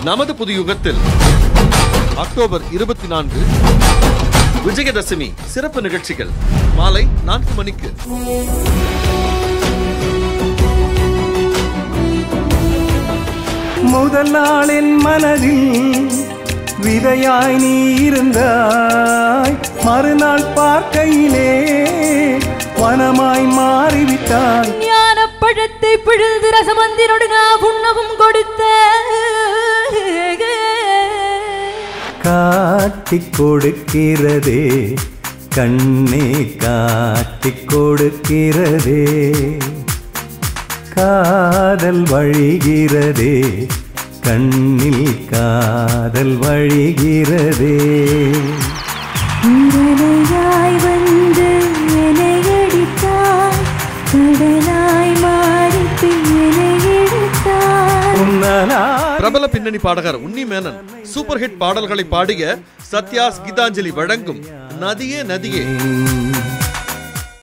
நமது புது யுகத்தில் அக்டோபர் இருபத்தி நான்கு விஜயதசமி சிறப்பு நிகழ்ச்சிகள் மாலை நான்கு மணிக்கு முதல் நாளின் மனதில் விதையாய் நீ இருந்தாய் மறுநாள் பார்க்கையிலே வனமாய் மாறிவிட்டாய் ஞான பழத்தை பிழிந்து ரசமந்திரோடு நான் உண்ணவும் கொடுத்த காட்டிக் கொடுக்கிறதே கண்ணே காட்டிக் கொடுக்கிறதே காதல் வழிகிறதே கண்ணில் காதல் வழிகிறதே உடலையாய் வந்து என்னை அடித்தாய் கடலாய் மாறி என்னை எடுத்தாய் உன்னலா பிரபல பின்னணி பாடகர் உன்னி மேனன் சூப்பர் ஹிட் பாடல்களை பாடிய சத்யாஸ் கீதாஞ்சலி வழங்கும் நதியே நதியே